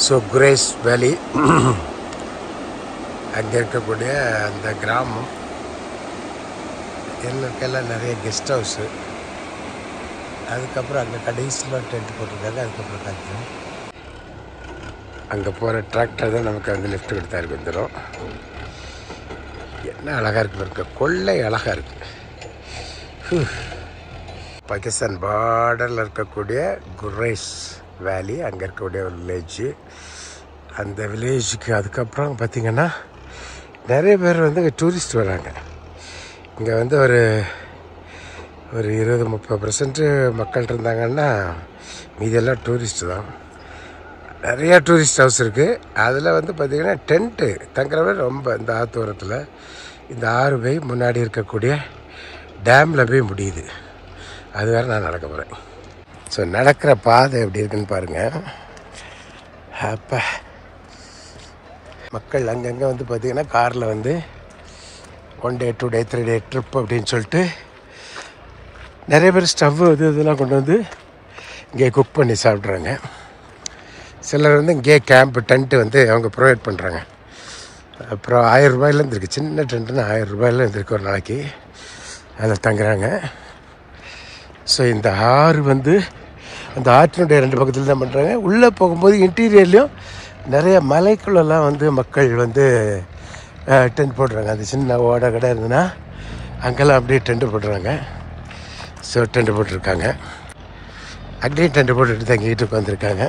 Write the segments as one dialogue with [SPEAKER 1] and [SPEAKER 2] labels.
[SPEAKER 1] So குரேஸ் வேலி அங்கே இருக்கக்கூடிய அந்த கிராமம் எங்களுக்கெல்லாம் நிறைய கெஸ்ட் ஹவுஸு அதுக்கப்புறம் அங்கே கடைசியில் டென்ட் போட்டிருக்காங்க அதுக்கப்புறம் காய்க்கிறோம் அங்கே போகிற டிராக்டர் தான் நமக்கு வந்து லிஃப்ட் கொடுத்தாருக்கு வந்துடும் என்ன அழகாக இருக்கு பாருங்க கொள்ளை அழகாக இருக்கு ஹூ. பாகிஸ்தான் பார்டரில் இருக்கக்கூடிய குரேஸ் வேலி அங்கே இருக்கக்கூடிய ஒரு வில்லேஜ் அந்த வில்லேஜுக்கு அதுக்கப்புறம் பார்த்திங்கன்னா நிறைய பேர் வந்து டூரிஸ்ட் வராங்க இங்கே வந்து ஒரு ஒரு இருபது முப்பது பர்சன்ட் மக்கள் இருந்தாங்கன்னா மீதியெல்லாம் டூரிஸ்ட் தான் நிறையா டூரிஸ்ட் ஹவுஸ் இருக்குது அதில் வந்து பார்த்திங்கன்னா டென்ட்டு தங்குறவே ரொம்ப இந்த ஆத்தோரத்தில் இந்த ஆறு போய் முன்னாடி இருக்கக்கூடிய டேமில் போய் முடியுது அது வேறு நான் நடக்க போகிறேன் ஸோ நடக்கிற பாதை எப்படி இருக்குன்னு பாருங்கள் அப்போ மக்கள் அங்கங்கே வந்து பார்த்திங்கன்னா காரில் வந்து one day two day three day trip அப்படின்னு சொல்லிட்டு நிறைய பேர் ஸ்டவ் இது இதெல்லாம் கொண்டு வந்து இங்கே குக் பண்ணி சாப்பிட்றாங்க சிலர் வந்து இங்கே கேம்ப் டென்ட்டு வந்து அவங்க ப்ரொவைட் பண்ணுறாங்க அப்புறம் ஆயிரம் ரூபாயிலேருந்து இருக்குது சின்ன டென்ட்டுன்னு ஆயிரம் ரூபாயிலேருந்து இருக்கு ஒரு நாளைக்கு அதில் தங்குறாங்க ஸோ இந்த ஆறு வந்து அந்த ஆற்றினுடைய ரெண்டு பக்கத்தில் தான் பண்ணுறாங்க உள்ளே போகும்போது இன்டீரியர்லேயும் நிறைய மலைக்குள்ளெல்லாம் வந்து மக்கள் வந்து டென்ட் போடுறாங்க அந்த சின்ன ஓட கடை இருந்ததுன்னா அங்கெல்லாம் அப்படியே டென்ட் போடுறாங்க ஸோ டென்ட் போட்டிருக்காங்க அங்கேயும் டென்ட் போட்டுட்டு தங்கிட்டு உட்காந்துருக்காங்க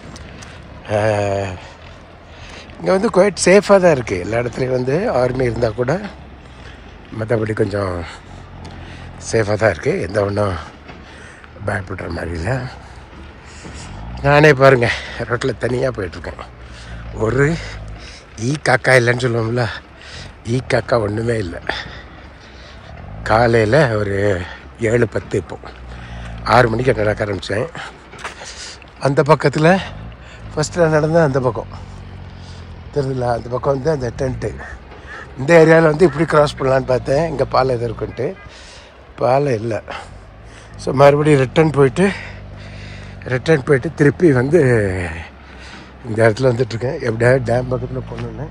[SPEAKER 1] இங்கே வந்து குவைட் சேஃபாக தான் இருக்குது எல்லா இடத்துலையும் வந்து ஆர்மி இருந்தால் கூட மற்றபடி கொஞ்சம் சேஃபாக தான் இருக்குது எந்த ஒன்றும் பயப்படுற மாதிரி இல்லை நானே பாருங்கள் ரோட்டில் தனியாக போயிட்டுருக்கேன் ஒரு ஈ காக்கா இல்லைன்னு சொல்லுவோம்ல ஈ காக்கா ஒன்றுமே இல்லை காலையில் ஒரு ஏழு பத்து இப்போ ஆறு மணிக்கு நடக்க ஆரம்பித்தேன் அந்த பக்கத்தில் ஃபஸ்ட்டு நான் நடந்தேன் அந்த பக்கம் தெரியுதுல அந்த பக்கம் வந்து அந்த டென்ட்டு இந்த ஏரியாவில் வந்து இப்படி கிராஸ் பண்ணலான்னு பார்த்தேன் இங்கே பாலை எது இருக்குன்ட்டு பாலை இல்லை ஸோ மறுபடியும் ரிட்டர்ன் போயிட்டு ரிட்டர்ன் போயிட்டு திருப்பி வந்து இந்த இடத்துல வந்துட்டுருக்கேன் எப்படியாவது டேம் பக்கத்தில் போகணுன்னு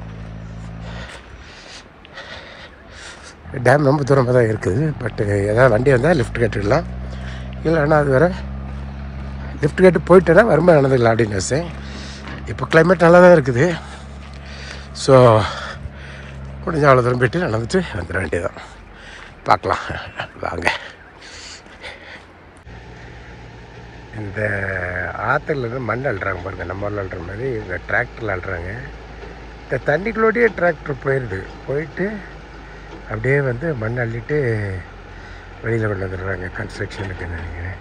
[SPEAKER 1] டேம் ரொம்ப தூரமாக தான் இருக்குது பட்டு ஏதாவது வண்டி வந்தால் லிஃப்ட் கேட்டுக்கலாம் இல்லைன்னா அது வேறு லிஃப்ட் கேட்டு போயிட்டேன்னா வரும்போது நடந்துக்கலாம் அப்படின்னு யோசிச்சேன் இப்போ கிளைமேட் நல்லா தான் இருக்குது ஸோ முடிஞ்ச அவ்வளோ தூரம் போயிட்டு நடந்துட்டு வந்துட வேண்டியதான் பார்க்கலாம் வாங்க இந்த ஆற்றுல இருந்து மண் அள்ளுறாங்க பாருங்க நம்ம ஊரில் அள்ளுற மாதிரி இந்த டிராக்டரில் அள்ளுறாங்க இந்த தண்ணிக்குள்ளோடையே டிராக்டர் போயிடுது போயிட்டு அப்படியே வந்து மண் அள்ளிட்டு வெளியில் கொண்டு வந்துடுறாங்க கன்ஸ்ட்ரக்ஷனுக்கு நினைக்கிறேன்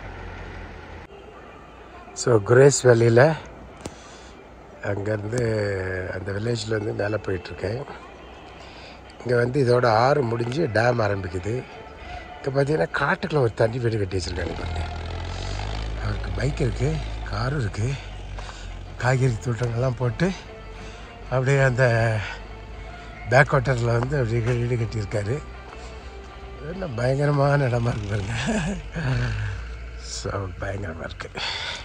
[SPEAKER 1] ஸோ குரேஸ் வேலியில் அங்கேருந்து அந்த வில்லேஜ்லேருந்து மேலே போயிட்டுருக்கேன் இங்கே வந்து இதோட ஆறு முடிஞ்சு டேம் ஆரம்பிக்குது இங்கே பார்த்தீங்கன்னா காட்டுக்குள்ள ஒரு தண்ணி வீடு கட்டி வச்சுருக்காங்க பாருங்க அவருக்கு பைக் இருக்குது காரும் இருக்குது காய்கறி தோட்டங்கள்லாம் போட்டு அப்படியே அந்த பேக் வாட்டரில் வந்து அப்படியே வீடு கட்டியிருக்காரு என்ன பயங்கரமான இடமா இருக்கு பாருங்க ஸோ பயங்கரமாக இருக்குது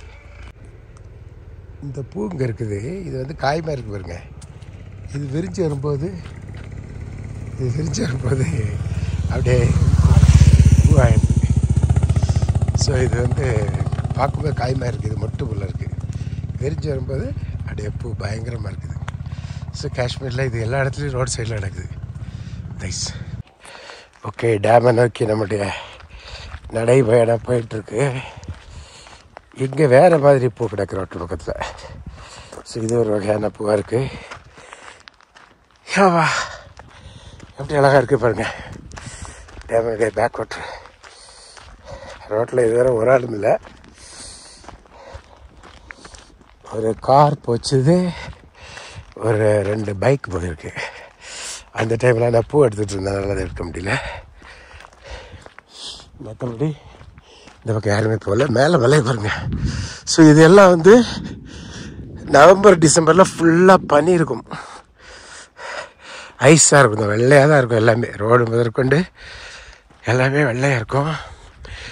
[SPEAKER 1] இந்த பூ இங்கே இருக்குது இது வந்து காய்மா இருக்கு பாருங்க இது விரிஞ்சு வரும்போது இது விரிஞ்சு வரும்போது அப்படியே பூவாயிடுது ஸோ இது வந்து பார்க்கும்போது காய்மா இருக்குது இது மொட்டு புல்ல இருக்குது விரிஞ்சு வரும்போது அப்படியே பூ பயங்கரமாக இருக்குது ஸோ காஷ்மீரில் இது எல்லா இடத்துலையும் ரோட் சைடில் நடக்குது நைஸ் ஓகே டேமை நோக்கி நம்முடைய நடை பயணம் போயிட்டுருக்கு இங்கே வேறு மாதிரி பூ கிடக்கு ரோட்டு பக்கத்தில் ஸோ இது ஒரு வகையான பூவாக இருக்குது யாவா எப்படி அழகாக இருக்குது பாருங்க டேமுடைய பேக் வாட்டர் ரோட்டில் இதுவரை ஒரு ஆளும் இல்லை ஒரு கார் போச்சுது ஒரு ரெண்டு பைக் போயிருக்கு அந்த டைமில் நான் பூ எடுத்துகிட்டு இருந்தேன் நல்லா எடுக்க முடியல மற்றபடி இந்த பக்கம் யாருமே போகல மேலே மலை பாருங்க ஸோ இது எல்லாம் வந்து நவம்பர் டிசம்பரில் ஃபுல்லாக பனி இருக்கும் ஐஸாக இருக்கும் இந்த வெள்ளையாக தான் இருக்கும் எல்லாமே ரோடு முதற்கொண்டு எல்லாமே வெள்ளையாக இருக்கும்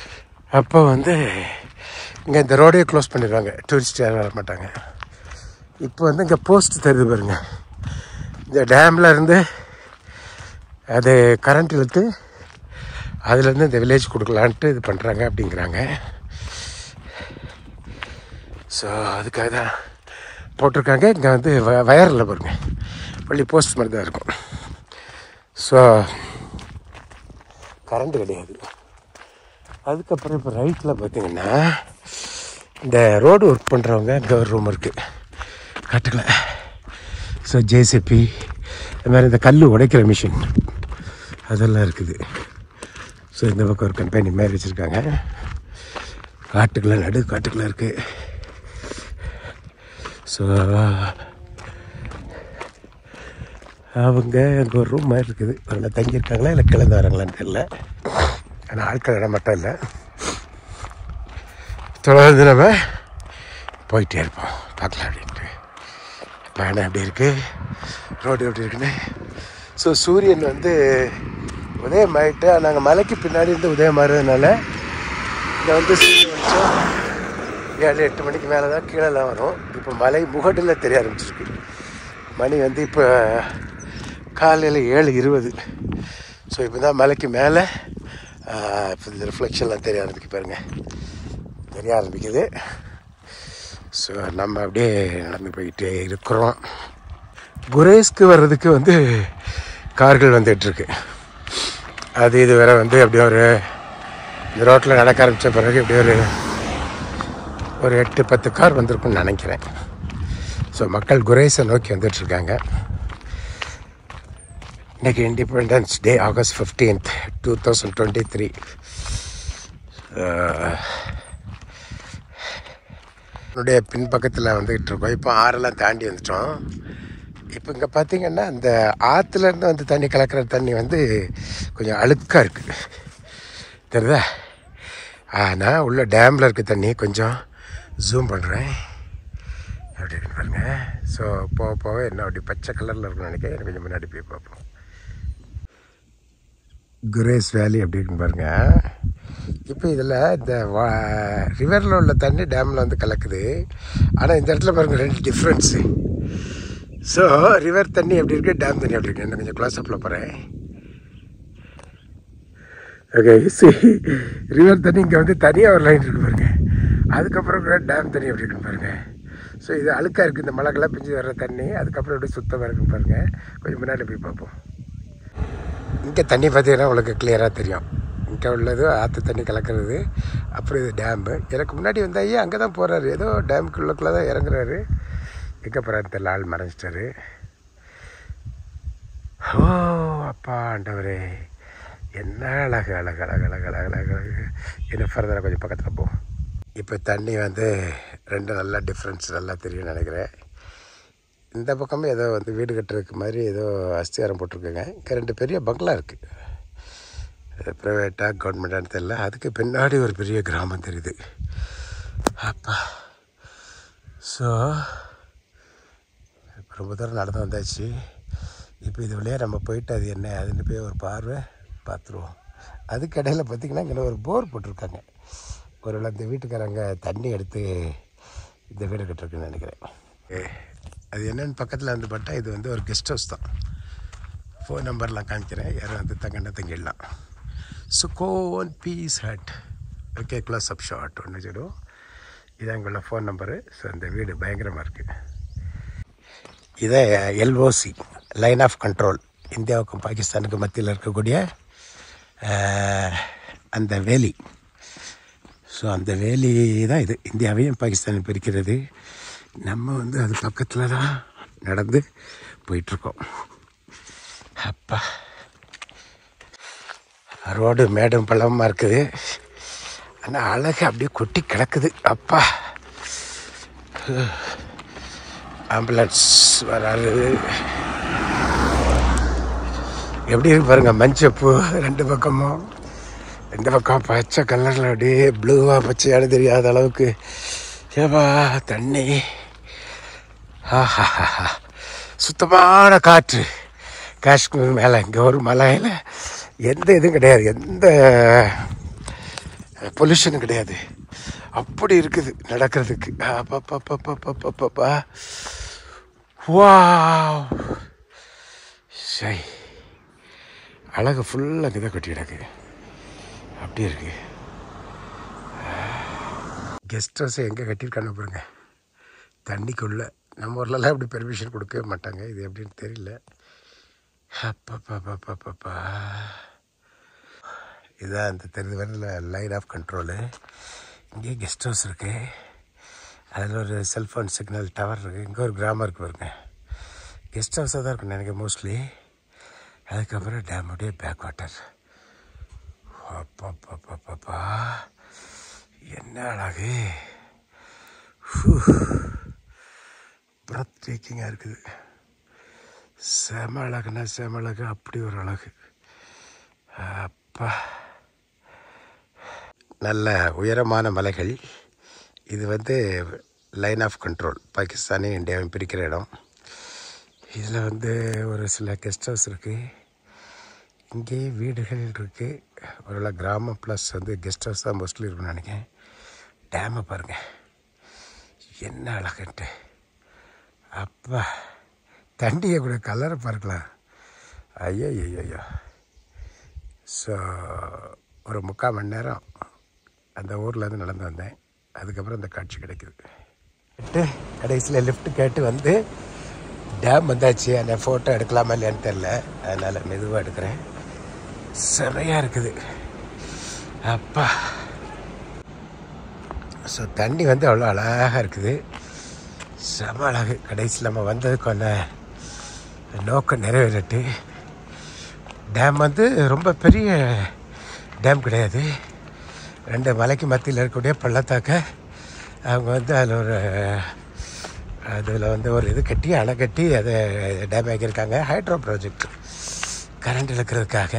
[SPEAKER 1] அப்போ வந்து இங்கே இந்த ரோடே க்ளோஸ் பண்ணிடுவாங்க டூரிஸ்ட் யாரும் வர மாட்டாங்க இப்போ வந்து இங்கே போஸ்ட் தருது பாருங்க இந்த டேமில் இருந்து அது கரண்ட் இழுத்து அதுலேருந்து இந்த வில்லேஜ் கொடுக்கலான்ட்டு இது பண்ணுறாங்க அப்படிங்கிறாங்க ஸோ அதுக்காக தான் போட்டிருக்காங்க இங்கே வந்து வ வயரில் பாருங்க பள்ளி போஸ்ட் மாதிரி தான் இருக்கும் ஸோ கரண்ட் கிடையாது அதுக்கப்புறம் இப்போ ரைட்டில் பார்த்தீங்கன்னா இந்த ரோடு ஒர்க் பண்ணுறவங்க இங்கே ஒரு ரூம் இருக்குது காட்டுக்கல ஸோ ஜேசிபி இந்த மாதிரி இந்த கல் உடைக்கிற மிஷின் அதெல்லாம் இருக்குது ஸோ இந்த பக்கம் ஒரு கம்பெனி மாதிரி வச்சுருக்காங்க காட்டுக்குள்ள நடு காட்டுக்குள்ள இருக்குது ஸோ அவங்க அங்கே ஒரு ரூம் மாதிரி இருக்குது ஒரு தங்கியிருக்காங்களா இல்லை கிளந்து வராங்களான்னு தெரியல ஆனால் ஆட்கள் இடம் மட்டும் இல்லை தொடர்ந்து நம்ம போயிட்டே இருப்போம் பார்க்கலாம் அப்படின்ட்டு பயணம் எப்படி இருக்குது ரோடு எப்படி இருக்குன்னு ஸோ சூரியன் வந்து உதயமாயிட்டு நாங்கள் மலைக்கு பின்னாடி இருந்து உதயமாறதுனால இங்கே வந்து சூரியன் வெளிச்சம் ஏழு எட்டு மணிக்கு மேலே தான் கீழெல்லாம் வரும் இப்போ மலை முகட்டில் தெரிய ஆரம்பிச்சிருக்கு மணி வந்து இப்போ காலையில் ஏழு இருபது ஸோ இப்போ தான் மலைக்கு மேலே இப்போ இந்த ரிஃப்ளெக்ஷன்லாம் தெரிய ஆரம்பிக்கு பாருங்க தெரிய ஆரம்பிக்குது ஸோ நம்ம அப்படியே நடந்து போயிட்டே இருக்கிறோம் குரேஸ்க்கு வர்றதுக்கு வந்து கார்கள் வந்துட்டுருக்கு அது இது வேற வந்து அப்படியே ஒரு இந்த ரோட்டில் நடக்க ஆரம்பித்த பிறகு இப்படி ஒரு ஒரு எட்டு பத்து கார் வந்திருக்கும்னு நினைக்கிறேன் ஸோ மக்கள் குரேஸை நோக்கி வந்துட்டுருக்காங்க இன்னைக்கு Independence Day August fifteenth two thousand twenty three என்னுடைய பின்பக்கத்தில் வந்துக்கிட்டு இருக்கோம் இப்போ ஆறெல்லாம் தாண்டி வந்துட்டோம் இப்போ இங்கே பார்த்தீங்கன்னா அந்த ஆற்றுலேருந்து வந்து தண்ணி கலக்கிற தண்ணி வந்து கொஞ்சம் அழுக்காக இருக்குது தெரியுதா ஆனால் உள்ள டேமில் இருக்க தண்ணி கொஞ்சம் ஜூம் பண்ணுறேன் அப்படி இருக்கு பாருங்க ஸோ போக போக என்ன அப்படி பச்சை கலரில் இருக்கும்னு நினைக்கிறேன் எனக்கு கொஞ்சம் முன்னாடி போய் பார்ப்போம் குரேஸ் வேலி அப்படி இருக்குன்னு பாருங்க இப்போ இதில் இந்த வா ரிவரில் உள்ள தண்ணி டேமில் வந்து கலக்குது ஆனால் இந்த இடத்துல பாருங்க ரெண்டு டிஃப்ரென்ஸு ஸோ ரிவர் தண்ணி எப்படி இருக்குது டேம் தண்ணி எப்படி இருக்குது என்ன கொஞ்சம் க்ளாஸ் அப்பில் போகிறேன் ஓகே சி ரிவர் தண்ணி இங்கே வந்து தனியாக ஒரு லைன் இருக்கு பாருங்க அதுக்கப்புறம் கூட டேம் தண்ணி எப்படி இருக்குன்னு பாருங்க ஸோ இது அழுக்காக இருக்குது இந்த மழைக்கெல்லாம் பிஞ்சு வர்ற தண்ணி அதுக்கப்புறம் எப்படி சுத்தமாக இருக்குன்னு பாருங்க கொஞ்சம் முன்னாடி போய் பார்ப்போம் இங்கே தண்ணி பார்த்தீங்கன்னா உங்களுக்கு கிளியராக தெரியும் இங்கே உள்ளது ஆற்று தண்ணி கலக்கிறது அப்புறம் இது டேமு எனக்கு முன்னாடி வந்த ஐயா அங்கே தான் போகிறாரு ஏதோ டேமுக்குள்ளக்குள்ளே தான் இறங்குறாரு எங்கே போகிறாரு தெரியல ஆள் மறைஞ்சிட்டாரு ஓ அப்பா ஆண்டவரே என்ன அழகு அழகு அழகு அழகு அழகு அழகு அழகு இன்னும் ஃபர்தராக கொஞ்சம் பக்கத்தில் போ இப்போ தண்ணி வந்து ரெண்டு நல்லா டிஃப்ரென்ஸ் நல்லா தெரியும்னு நினைக்கிறேன் இந்த பக்கமே ஏதோ வந்து வீடு கட்டுறதுக்கு மாதிரி ஏதோ அஸ்திகாரம் போட்டிருக்குங்க இங்கே ரெண்டு பெரிய பங்களா இருக்குது ப்ரைவேட்டாக கவர்மெண்ட்டான்னு தெரியல அதுக்கு பின்னாடி ஒரு பெரிய கிராமம் தெரியுது அப்பா ஸோ இப்போ ரொம்ப தூரம் நடந்து வந்தாச்சு இப்போ இது வழியாக நம்ம போயிட்டு அது என்ன அதுன்னு போய் ஒரு பார்வை பார்த்துருவோம் அதுக்கு இடையில பார்த்திங்கன்னா இங்கே ஒரு போர் போட்டிருக்காங்க ஒரு அந்த வீட்டுக்காரங்க தண்ணி எடுத்து இந்த வீடு கட்டிருக்குன்னு நினைக்கிறேன் ஏ, அது என்னென்னு பக்கத்தில் வந்து பார்த்தா இது வந்து ஒரு கெஸ்ட் ஹவுஸ் தான் ஃபோன் நம்பர்லாம் காமிக்கிறேன் யாரும் வந்து தங்கன்னா தங்கிடலாம் Sukoon peace hut okay close up shot ஒன்று சொல்லுவோம் இதான் எங்களோட ஃபோன் நம்பரு ஸோ இந்த வீடு பயங்கரமாக இருக்குது இதை எல்ஓசி லைன் ஆஃப் கண்ட்ரோல் இந்தியாவுக்கும் பாகிஸ்தானுக்கும் மத்தியில் இருக்கக்கூடிய அஹ், அந்த வேலி ஸோ அந்த வேலி தான் இது இந்தியாவையும் பாகிஸ்தானையும் பிரிக்கிறது நம்ம வந்து அது பக்கத்தில் தான் நடந்து போயிட்டுருக்கோம் அப்பா ரோடு மேடும் பள்ளமாக இருக்குது ஆனால் அழகு அப்படியே கொட்டி கிடக்குது அப்பா ஆம்புலன்ஸ் வராது எப்படி இருக்கு பாருங்க மஞ்சப்பூ ரெண்டு பக்கமும் இந்த பக்கம் பச்சை கலரில் அப்படியே ப்ளூவாக பச்சையான தெரியாத அளவுக்கு ஏவா தண்ணி ஆஹாஹாஹா. சுத்தமான காற்று காஷ்மீர் மேலே இங்கே ஒரு மலையில் எந்த இதுவும் கிடையாது எந்த பொல்யூஷனும் கிடையாது அப்படி இருக்குது நடக்கிறதுக்கு அப்பப்பப்பப்பப்பப்பப்பா வாவ் சை அழகு ஃபுல்லாக அங்கே தான் கொட்டி கிடக்கு அப்படி இருக்கு கெஸ்ட் ஹவுஸ் எங்கே கட்டியிருக்காங்க பாருங்க தண்ணிக்குள்ளே நம்ம ஊர்லலாம் இப்படி பெர்மிஷன் கொடுக்கவே மாட்டாங்க இது எப்படின்னு தெரியல அப்பப்பப்பப்பப்பா இதான் அந்த தெரிஞ்ச வரையில் லைன் ஆஃப் கண்ட்ரோலு இங்கே கெஸ்ட் ஹவுஸ் இருக்குது அதில் ஒரு செல்ஃபோன் சிக்னல் டவர் இருக்குது இங்கே ஒரு கிராமம் இருக்குது பாருங்க கெஸ்ட் ஹவுஸாக தான் இருக்கும் நினைக்கிறேன் மோஸ்ட்லி அதுக்கப்புறம் டேமுடைய பேக் வாட்டர் அப்பப்பப்பப்பா என்ன அழகு பிரத் டேக்கிங்காக இருக்குது செம அழகுனா செம அழகு அப்படி ஒரு அழகு அப்பா நல்ல உயரமான மலைகள் இது வந்து லைன் ஆஃப் கண்ட்ரோல் பாகிஸ்தானையும் இந்தியாவையும் பிரிக்கிற இடம் இதில் வந்து ஒரு சில கெஸ்ட் ஹவுஸ் இருக்குது இங்கேயே வீடுகள் இருக்குது ஒரு கிராமம் ப்ளஸ் வந்து கெஸ்ட் ஹவுஸ் தான் மோஸ்ட்லி இருக்குன்னு நினைக்கிறேன் டேமை பாருங்கள் என்ன அழகுன்ட்டு அப்பா தண்டியை கூட கலரை பார்க்கலாம் ஐயோ ஐயோ ஸோ ஒரு முக்கால் மணி நேரம் அந்த ஊர்லேருந்து நடந்து வந்தேன் அதுக்கப்புறம் இந்த காட்சி கிடைக்குது கேட்டு கடைசியில் லிஃப்ட் கேட்டு வந்து டேம் வந்தாச்சு அந்த ஃபோட்டோ எடுக்கலாமா இல்லையான்னு தெரில அதனால் மெதுவாக எடுக்கிறேன் செமையாக இருக்குது அப்பா ஸோ தண்ணி வந்து அவ்வளோ அழகாக இருக்குது செம அழகு கடைசியில் நம்ம வந்ததுக்கான நோக்கம் நிறைவேறட்டு டேம் வந்து ரொம்ப பெரிய டேம் கிடையாது ரெண்டு மலைக்கு மத்தியில் இருக்கக்கூடிய பள்ளத்தாக்க அவங்க வந்து அதில் ஒரு அதில் வந்து ஒரு இது கட்டி அணை கட்டி அதை டேம் ஆக்கியிருக்காங்க ஹைட்ரோ ப்ராஜெக்ட் கரண்ட் இழுக்கிறதுக்காக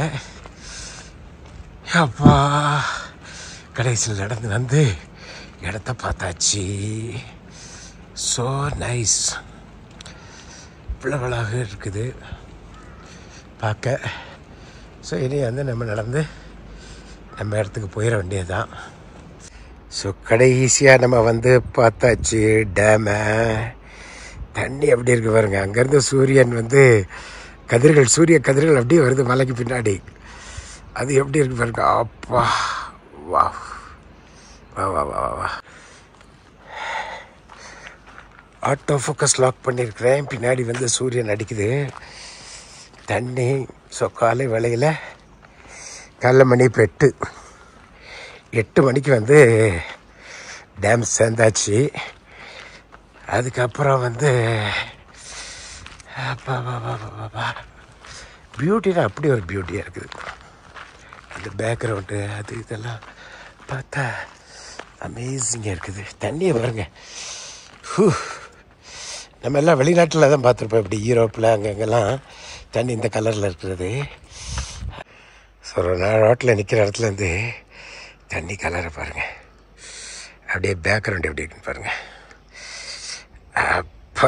[SPEAKER 1] அப்பா கடைசியில் நடந்து வந்து இடத்த பார்த்தாச்சு ஸோ நைஸ் பிள்ளைகளாக இருக்குது பார்க்க ஸோ இனி வந்து நம்ம நடந்து நம்ம இடத்துக்கு போயிட வேண்டியது தான் ஸோ கடைசியாக நம்ம வந்து பார்த்தாச்சு டேமை தண்ணி எப்படி இருக்கு பாருங்க அங்கேருந்து சூரியன் வந்து கதிர்கள் சூரிய கதிர்கள் அப்படியே வருது மலைக்கு பின்னாடி அது எப்படி இருக்கு பாருங்க அப்பா வா வா வா வா வா ஆட்டோ ஃபோக்கஸ் லாக் பண்ணியிருக்கிறேன் பின்னாடி வந்து சூரியன் அடிக்குது தண்ணி ஸோ காலை வேளையில் காலைல மணி இப்போ எட்டு எட்டு மணிக்கு வந்து டேம் சேர்ந்தாச்சு அதுக்கப்புறம் வந்து பியூட்டினா அப்படி ஒரு பியூட்டியாக இருக்குது அந்த பேக்ரவுண்டு அது இதெல்லாம் பார்த்தா அமேசிங்காக இருக்குது தண்ணியை பாருங்க ஹூ நம்ம எல்லாம் வெளிநாட்டில் தான் பார்த்துருப்போம் இப்படி யூரோப்பில் அங்கங்கெல்லாம் தண்ணி இந்த கலரில் இருக்கிறது ஸோ நான் ரோட்டில் நிற்கிற இடத்துல இருந்து தண்ணி கலரை பாருங்கள் அப்படியே பேக்ரவுண்ட் எப்படி இருக்குன்னு பாருங்கள் அப்பா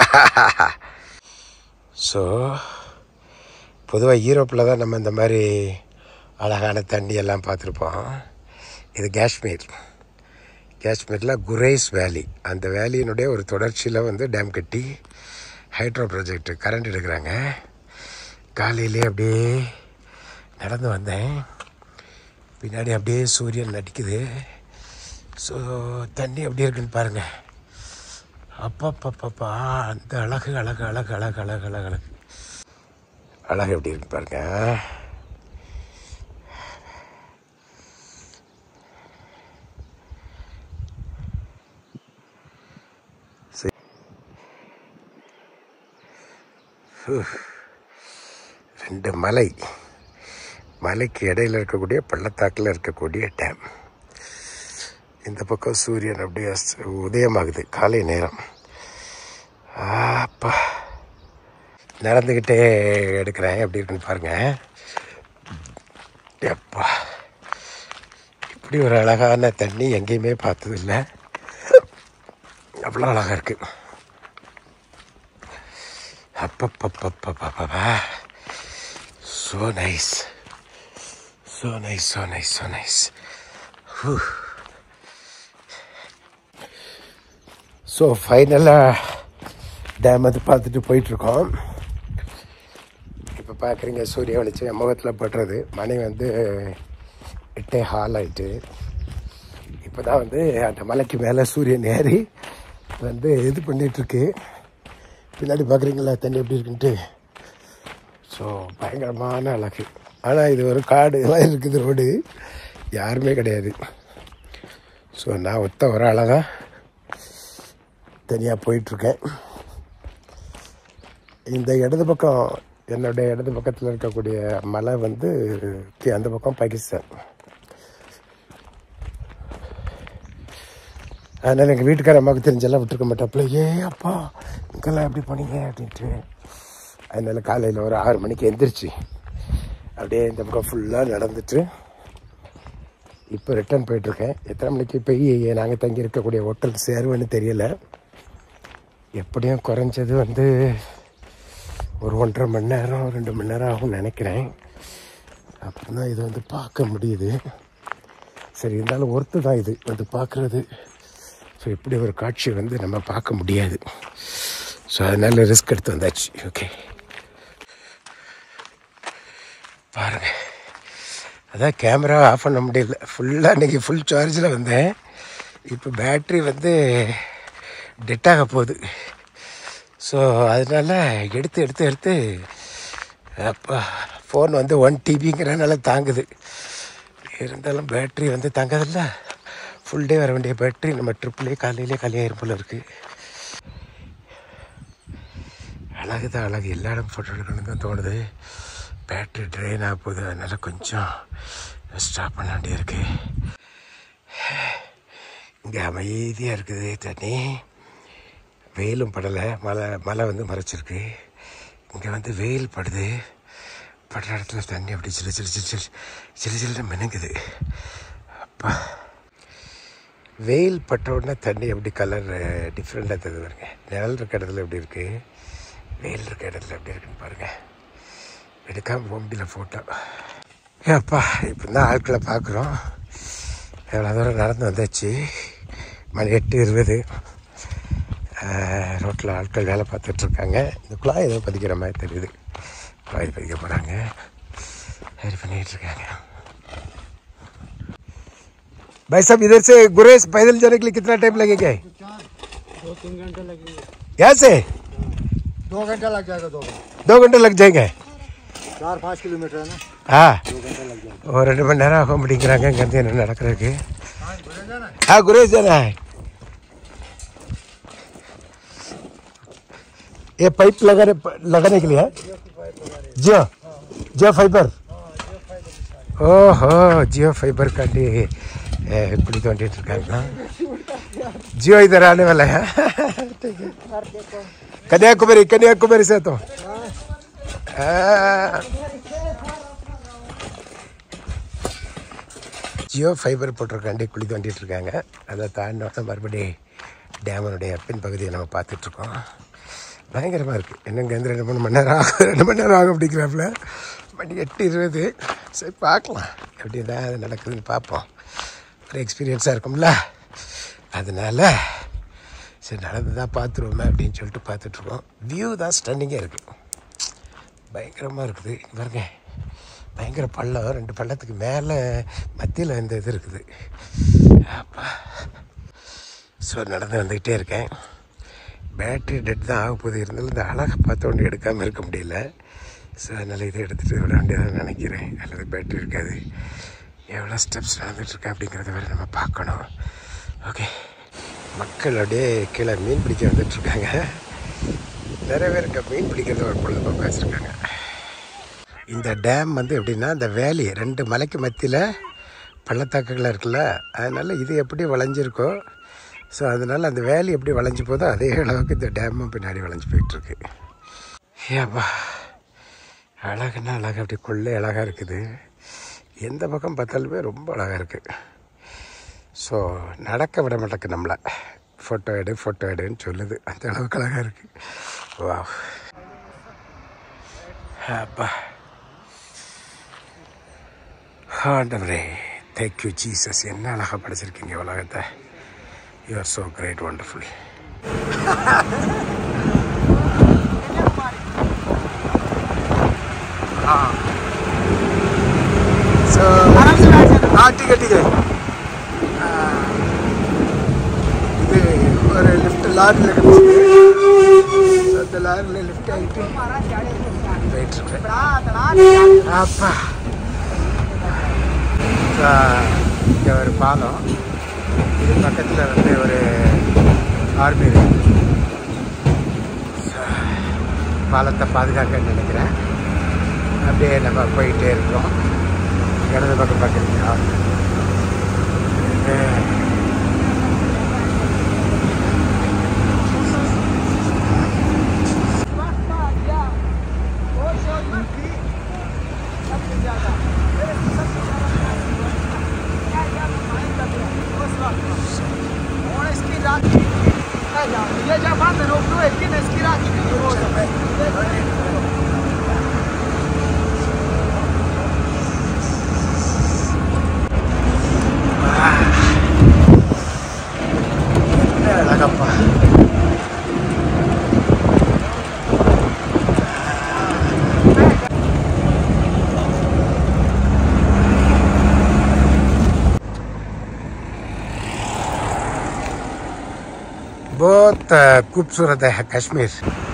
[SPEAKER 1] ஸோ பொதுவாக யூரோப்பில் தான் நம்ம இந்த மாதிரி அழகான தண்ணி எல்லாம் பார்த்துருப்போம் இது காஷ்மீர் காஷ்மீரில் குரேஸ் வேலி அந்த வேலியினுடைய ஒரு தொடர்ச்சியில் வந்து டேம் கட்டி ஹைட்ரோ ப்ராஜெக்ட் கரண்ட் எடுக்கிறாங்க காலையிலே அப்படியே நடந்து வந்தேன் பின்னாடி அப்படியே சூரியன் நடிக்குது ஸோ தண்ணி எப்படி இருக்குன்னு பாருங்கள் அப்பப்பப்பப்பா அந்த அழகு அழகு அழகு அழகு அழகு அழகு அழகு அழகு எப்படி இருக்குன்னு பாருங்க சரி. ஹூ. ரெண்டு மலை மலைக்கு இடையில இருக்கக்கூடிய பள்ளத்தாக்கில் இருக்கக்கூடிய டேம் இந்த பக்கம் சூரியன் அப்படியே அஸ்த- உதயமாகுது காலை நேரம் அப்பா நடந்துக்கிட்டே எடுக்கிறேன் எப்படி இருக்குன்னு பாருங்க எப்பா இப்படி ஒரு அழகான தண்ணி எங்கேயுமே பார்த்ததில்ல அவ்வளோ அழகாக இருக்கு அப்பப்பப்பப்பப்பப்பா so nice so nice so nice so nice so ஃபைனலாக டேம் வந்து பார்த்துட்டு போயிட்டுருக்கோம் இப்போ பார்க்குறீங்க சூரிய வெளிச்சம் என் முகத்தில் படுறது மணி வந்து எட்டே ஹால் ஆயிட்டு இப்போ தான் வந்து அந்த மலைக்கு மேலே சூரியன் ஏறி வந்து இது பண்ணிகிட்ருக்கு பின்னாடி பார்க்குறீங்களா தண்ணி எப்படி இருக்குன்ட்டு ஸோ பயங்கரமான அழகு ஆனால் இது ஒரு காடு எல்லாம் இருக்குது ரோடு யாருமே கிடையாது ஸோ நான் ஒத்த ஒரு ஆளாக தான் தனியாக போயிட்டுருக்கேன் இந்த இடது பக்கம் என்னுடைய இடது பக்கத்தில் இருக்கக்கூடிய மலை வந்து தி- அந்த பக்கம் பாகிஸ்தான் அதனால் எங்கள் வீட்டுக்கார அம்மாவுக்கு தெரிஞ்செல்லாம் விட்டுருக்க மாட்டாப்புல ஏ அப்பா இங்கெல்லாம் எப்படி போனீங்க அப்படின்ட்டு அதனால காலையில் ஒரு ஆறு மணிக்கு எந்திரிச்சு அப்படியே இந்த பக்கம் ஃபுல்லாக நடந்துட்டு இப்போ ரிட்டர்ன் போயிட்டுருக்கேன் எத்தனை மணிக்கு போய் நாங்கள் தங்கி இருக்கக்கூடிய ஹோட்டல் சேருவேன்னு தெரியல எப்படியும் குறைஞ்சது வந்து ஒரு ஒன்றரை மணி நேரம் ரெண்டு மணி நேரம் ஆகும்னு நினைக்கிறேன் அப்புறம் தான் இது வந்து பார்க்க முடியுது சரி இருந்தாலும் ஒர்த்து தான் இது வந்து பார்க்குறது ஸோ இப்படி ஒரு காட்சி வந்து நம்ம பார்க்க முடியாது ஸோ அதனால ரிஸ்க் எடுத்து வந்தாச்சு ஓகே பாருங்க அதான் கேமரா ஆஃப் பண்ண முடியல ஃபுல்லாக இன்றைக்கி ஃபுல் சார்ஜில் வந்தேன் இப்போ பேட்ரி வந்து டெட் ஆக போகுது ஸோ அதனால எடுத்து எடுத்து எடுத்து அப்பா ஃபோன் வந்து ஒன் டிபிங்கிறனால தாங்குது இருந்தாலும் பேட்ரி வந்து தாங்காதில்ல ஃபுல் டே வர வேண்டிய பேட்ரி நம்ம ட்ரிப்லேயே காலையிலே காலியாயிரும் போல இருக்குது அழகு தான் அழகு எல்லா இடம் ஃபோட்டோ எடுக்கணும்னு தான் தோணுது பேட்ரி ட்ரெயின் ஆக போகுது அதனால் கொஞ்சம் ஸ்டாப் பண்ண வேண்டியிருக்கு இங்கே அமைதியாக இருக்குது தண்ணி வெயிலும் படலை மழை மழை வந்து மறைச்சிருக்கு இங்கே வந்து வெயில் படுது படுற இடத்துல தண்ணி அப்படி சிலு சிலு சிலு சிலு சிலு சிலுன்னு மினுங்குது அப்பா வெயில் பட்ட உடனே தண்ணி எப்படி கலர் டிஃப்ரெண்ட்டாக தெரியுது பாருங்க நிழல் இருக்க இடத்துல எப்படி இருக்குது வெயில் இருக்க இடத்துல எப்படி இருக்குன்னு பாருங்கள் எடுக்காமல் போக முடியல ஃபோட்டோ ஏப்பா இப்போ தான் ஆட்களை பார்க்குறோம் எவ்வளோ தூரம் நடந்து வந்தாச்சு மணி எட்டு இருபது ரோட்டில் ஆட்கள் வேலை பார்த்துட்ருக்காங்க இந்த குழாய் ஏதோ பதிக்கிற மாதிரி தெரியுது குழாய் பதிக்க போகிறாங்க சரி பண்ணிகிட்டு இருக்காங்க भाई साहब इधर से गुरेज पैदल जाने के लिए कितना टाइम लगेगा
[SPEAKER 2] दो तीन घंटे लगेंगे
[SPEAKER 1] यहाँ से
[SPEAKER 2] दो घंटा लग जाएगा दो घंटे
[SPEAKER 1] दो घंटे लग जाएंगे
[SPEAKER 2] चार पाँच किलोमीटर है ना
[SPEAKER 1] हाँ
[SPEAKER 2] दो घंटे लग जाएगा
[SPEAKER 1] ஒரு ரெண்டு மணி நேரம் ஆகும் அப்படிங்கிறாங்க இங்கேருந்து என்ன நடக்கிறதுக்கு हाँ गुरेज जाना है ये पाइप लगाने लगाने के लिए है जियो जियो फाइबर ஓஹோ ஜியோ ஃபைபர் காண்டி அஹ், குழி தோண்டிட்டு இருக்காங்க जियो इधर आने वाला है ठीक है कन्याकुमारी कन्याकुमारी से तो हाँ। ஜியோ ஃபைபர் போட்டிருக்காண்டி குழி தோண்டிட்டு இருக்காங்க அதை தாண்டினோட மறுபடி டேமனுடைய பின்பகுதியை நம்ம பார்த்துட்ருக்கோம் பயங்கரமாக இருக்குது என்னங்க வந்து ரெண்டு மூணு மணி நேரம் ஆகும் ரெண்டு மணி நேரம் ஆகும் அப்படிங்கிறாப்புல மணி எட்டு இருபது சரி பார்க்கலாம் எப்படி தான் அது நடக்குதுன்னு பார்ப்போம் ஒரு எக்ஸ்பீரியன்ஸாக இருக்கும்ல அதனால சரி நடந்து தான் பார்த்துருவோமே அப்படின்னு சொல்லிட்டு பார்த்துட்ருக்கோம் வியூ தான் ஸ்டன்னிங்காக இருக்குது பயங்கரமாக இருக்குது இங்க பாருங்க பயங்கர பள்ளம் ரெண்டு பள்ளத்துக்கு மேலே மத்தியில் இந்த இது இருக்குது அப்பா ஸோ நடந்து வந்துக்கிட்டே இருக்கேன் பேட்ரி டெட் தான் ஆக போகுது இருந்தாலும் இந்த அழகை பார்த்த உடனே எடுக்காமல் இருக்க முடியல ஸோ அதனால் இதை எடுத்துகிட்டு விட வேண்டியதாக நினைக்கிறேன் அல்லது பேட்ரி இருக்காது எவ்வளோ ஸ்டெப்ஸ் நடந்துகிட்ருக்கேன் அப்படிங்கிறத வேறு நம்ம பார்க்கணும் ஓகே மக்கள் அப்படியே கீழே மீன் பிடிக்க வந்துட்டுருக்காங்க நிறைய பேர் இங்கே மீன் பிடிக்கிறத ஒரு பொழுதுபோக்கு வச்சுருக்காங்க இந்த டேம் வந்து எப்படின்னா இந்த வேலி ரெண்டு மலைக்கு மத்தியில் பள்ளத்தாக்குகள் இருக்குல்ல அதனால் இது எப்படி வளைஞ்சிருக்கோ ஸோ அதனால் அந்த வேலி எப்படி வளைஞ்சு போதோ அதே அளவுக்கு இந்த டேமும் பின்னாடி வளைஞ்சு போயிட்டுருக்கு ஏப்பா அழகுன்னா அழகு அப்படி கொள்ளை அழகாக இருக்குது எந்த பக்கம் பார்த்தாலுமே ரொம்ப அழகாக இருக்குது ஸோ நடக்க விட மாட்டேக்கு நம்மளை ஃபோட்டோ எடு ஃபோட்டோ எடுன்னு சொல்லுது அந்த அளவுக்கு அழகாக இருக்குது வா அப்பா ஆண்டவரே தேங்க்யூ ஜீசஸ் என்ன அழகாக படைச்சிருக்கீங்க உலகத்தை you are so great wonderful हाँ ठीक है ठीक है ஆ, இது ஒரு லிஃப்ட் லாரியில் கிடச்சிது அந்த லாரியில் லிஃப்ட் ஆகிட்டு போயிட்டு இருக்கிறேன் அப்பா இங்கே ஒரு பாலம் இது பக்கத்தில் வந்து ஒரு ஆர்மி இருக்கு பாலத்தை பாதுகாக்கன்னு நினைக்கிறேன் அப்படியே நம்ம போயிட்டே இருக்கோம் இடது பக்கம் பார்க்குறீங்க
[SPEAKER 2] ये जा बांध रोक लो एक दिन इसकी रात की रोज
[SPEAKER 1] அழகப்பா बहुत अ, खूबसूरत है Kashmir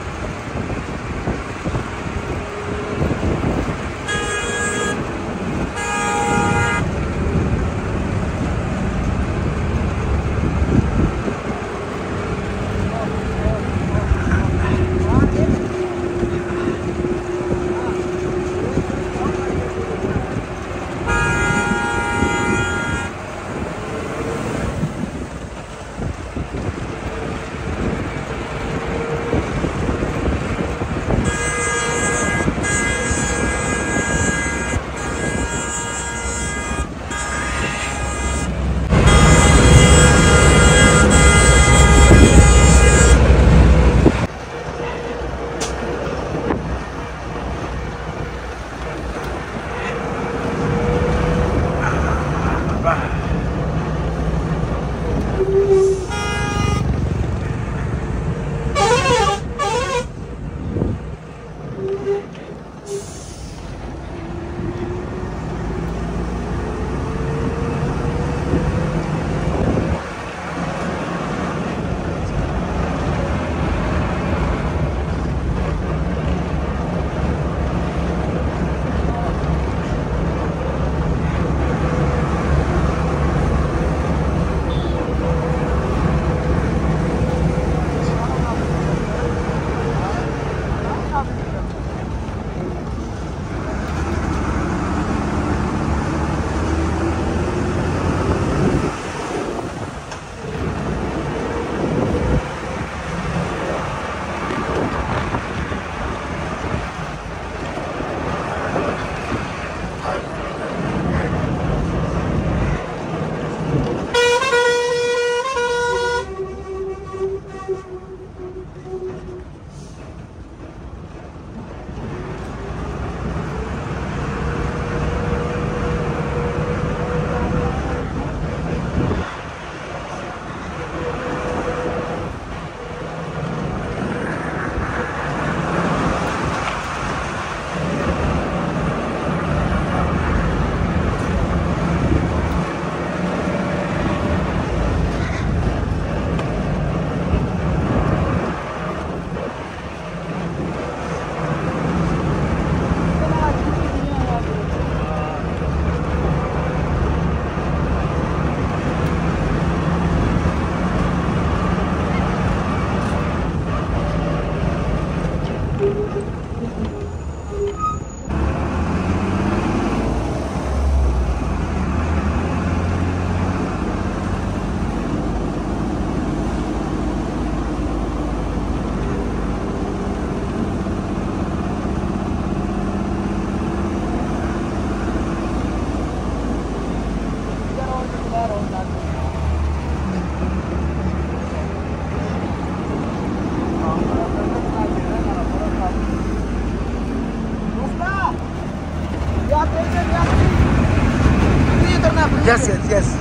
[SPEAKER 1] Yes, yes, yes.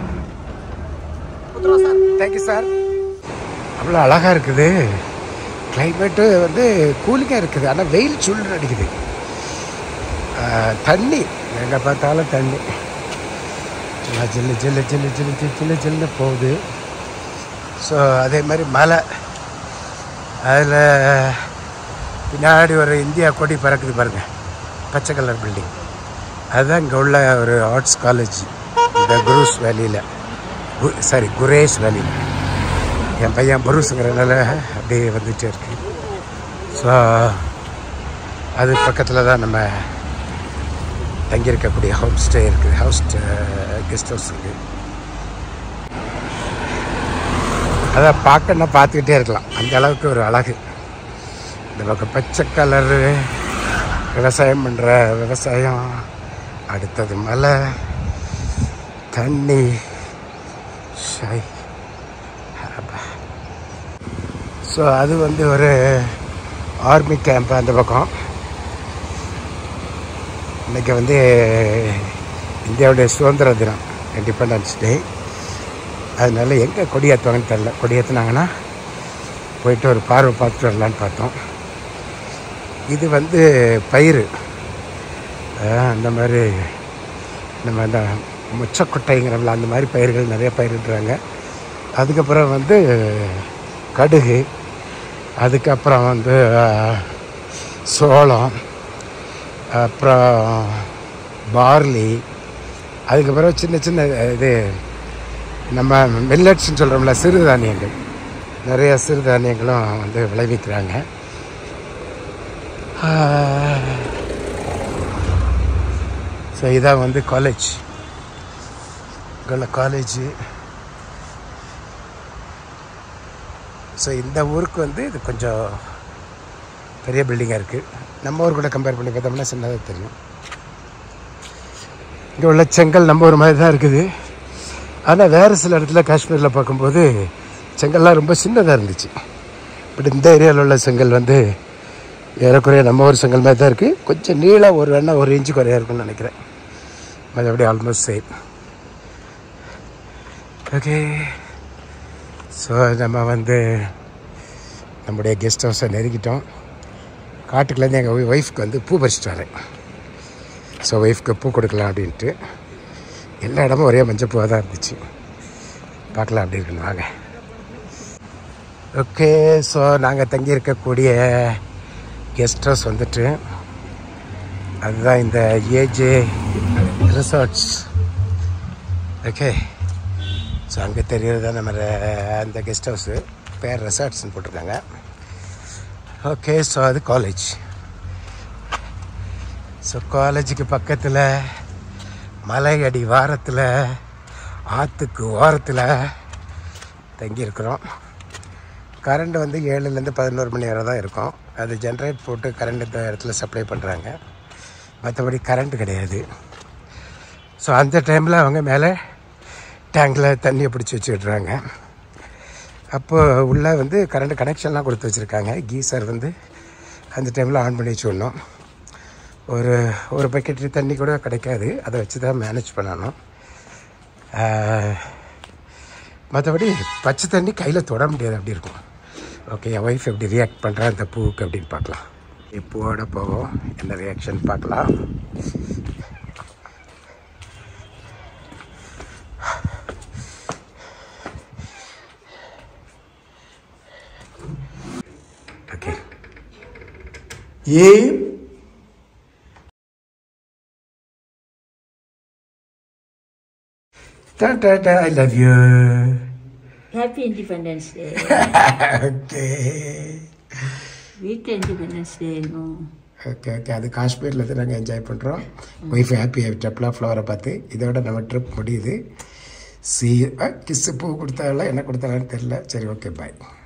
[SPEAKER 1] Thank you sir அவ்வளோ அழகாக இருக்குது கிளைமேட்டு வந்து கூலிங்காக இருக்குது ஆனால் வெயில் சுள்ளுன்னு அடிக்குது ஆஹ், தண்ணி எங்கே பார்த்தாலும் தண்ணி சும்மா ஜில்லு ஜில்லு ஜில்லு ஜில்லு ஜில்லு ஜில்லு ஜில்லுன்னு போகுது ஸோ அதே மாதிரி மலை அதில் பின்னாடி ஒரு இந்தியா கொடி பறக்குது பாருங்கள் பச்சை கலர் பில்டிங் அதுதான் இங்கே உள்ள ஒரு ஆர்ட்ஸ் காலேஜ் இந்த குரூஸ் வேலியில் சாரி குரேஷ் வேலி என் பையன் புருஸுங்கிறனால அப்படியே வந்துகிட்டே இருக்கு ஸோ அது பக்கத்தில் தான் நம்ம தங்கியிருக்கக்கூடிய ஹோம் ஸ்டே இருக்குது ஹவுஸ் கெஸ்ட் ஹவுஸ் இருக்குது அதான் பார்க்கணுன்னா பார்த்துக்கிட்டே இருக்கலாம் அந்த அளவுக்கு ஒரு அழகு இந்த பக்கம் பச்சை கலரு விவசாயம் பண்ணுற விவசாயம் அடுத்தது மலை தண்ணி ஷை ஸோ அது வந்து ஒரு ஆர்மி கேம்ப் அந்த பக்கம் இன்னைக்கு வந்து இந்தியாவுடைய சுதந்திர தினம் இண்டிபெண்டன்ஸ் டே அதனால எங்கே கொடியேற்றுவாங்கன்னு தெரில கொடியேற்றுனாங்கன்னா போயிட்டு ஒரு பார்வை பார்த்துட்டு வரலான்னு பார்த்தோம் இது வந்து பயிர் அஹ் அந்த மாதிரி நம்ம அந்த முச்சக்கொட்டைங்கிறோம்ல அந்த மாதிரி பயிர்கள் நிறைய பயிரிடுறாங்க அதுக்கப்புறம் வந்து கடுகு அதுக்கப்புறம் வந்து அஹ், சோளம் அப்புறம் பார்லி அதுக்கப்புறம் சின்ன சின்ன இது நம்ம மில்லட்ஸ்னு சொல்கிறோம்ல சிறுதானியங்கள் நிறைய சிறுதானியங்களும் வந்து விளைவிக்கிறாங்க ஸோ இதான் வந்து காலேஜ் இங்குள்ள காலேஜு ஸோ இந்த ஊருக்கு வந்து இது கொஞ்சம் பெரிய பில்டிங்காக இருக்குது நம்ம ஊர் கூட கம்பேர் பண்ணி பார்த்தோம்னா சின்னதாக தெரியும் இங்கே உள்ள செங்கல் நம்ம ஒரு மாதிரி தான் இருக்குது ஆனால் வேறு சில இடத்துல காஷ்மீரில் பார்க்கும்போது செங்கல்லாம் ரொம்ப சின்னதாக இருந்துச்சு பட் இந்த ஏரியாவில் உள்ள செங்கல் வந்து ஏறக்குறைய நம்ம ஒரு செங்கல் மாதிரி தான் இருக்குது கொஞ்சம் நீளம் ஒரு வேணா ஒரு இன்ச்சு குறையா இருக்கும்னு நினைக்கிறேன் மற்றபடி ஆல்மோஸ்ட் சேம் ஓகே ஸோ நம்ம வந்து நம்முடைய கெஸ்ட் ஹவுஸை நெருங்கிட்டோம் காட்டுக்குள்ளேருந்து எங்கள் ஒய்ஃப்க்கு வந்து பூ பறிச்சிட்டு வரேன் ஸோ ஒய்ஃப்க்கு பூ கொடுக்கலாம் அப்படின்ட்டு எல்லா இடமும் ஒரே மஞ்சள் பூவாக தான் இருந்துச்சு பார்க்கலாம் அப்படி இருக்குன்னு வாங்க ஓகே ஸோ நாங்கள் தங்கி இருக்கக்கூடிய கெஸ்ட் ஹவுஸ் வந்துட்டு அதுதான் இந்த ஏஜே ரிசார்ட்ஸ் ஓகே ஸோ அங்கே தெரியறது தான் நம்ம ர- அந்த கெஸ்ட் ஹவுஸு பேர் ரெசார்ட்ஸ்னு போட்டிருக்காங்க ஓகே ஸோ அது காலேஜ் ஸோ காலேஜுக்கு பக்கத்தில் மலை அடி வாரத்தில் ஆற்றுக்கு ஓரத்தில் தங்கியிருக்கிறோம் கரண்ட் வந்து ஏழுலேருந்து பதினோரு மணி வரை தான் இருக்கும் அது ஜென்ரேட் போட்டு கரண்ட் இந்த இடத்துல சப்ளை பண்ணுறாங்க மற்றபடி கரண்ட் கிடையாது ஸோ அந்த டைமில் அவங்க மேலே டேங்கில் தண்ணியை பிடிச்சி வச்சுக்கிட்டுறாங்க அப்போ உள்ளே வந்து கரண்ட் கனெக்ஷன்லாம் கொடுத்து வச்சுருக்காங்க கீசர் வந்து அந்த டைமில் ஆன் பண்ணி வச்சுடணும் ஒரு ஒரு பக்கெட் தண்ணி கூட கிடைக்காது அதை வச்சு தான் மேனேஜ் பண்ணணும் மற்றபடி பச்சை தண்ணி கையில் தொட முடியாது அப்படி இருக்கும் ஓகே என் ஒய்ஃப் எப்படி ரியாக்ட் பண்ணுறா அந்த பூவுக்கு அப்படின்னு பார்க்கலாம் பூவோட போவோம் என்ன ரியாக்ஷன் பார்க்கலாம் ஓகே ஏ Ta-ta-ta, I love you.
[SPEAKER 3] Happy Independence Day.
[SPEAKER 1] okay.
[SPEAKER 3] With Independence Day, no.
[SPEAKER 1] Okay okay அது காஷ்மீரில் தான் நாங்கள் என்ஜாய் பண்ணுறோம் ஒய்ஃப் ஹாப்பி ஆகிட்டப்லா ஃப்ளவரை பார்த்து இதோட நம்ம ட்ரிப் முடியுது சி கிஸ்ஸு பூ கொடுத்தாலும் என்ன கொடுத்தாலும் தெரில சரி ஓகே பாய்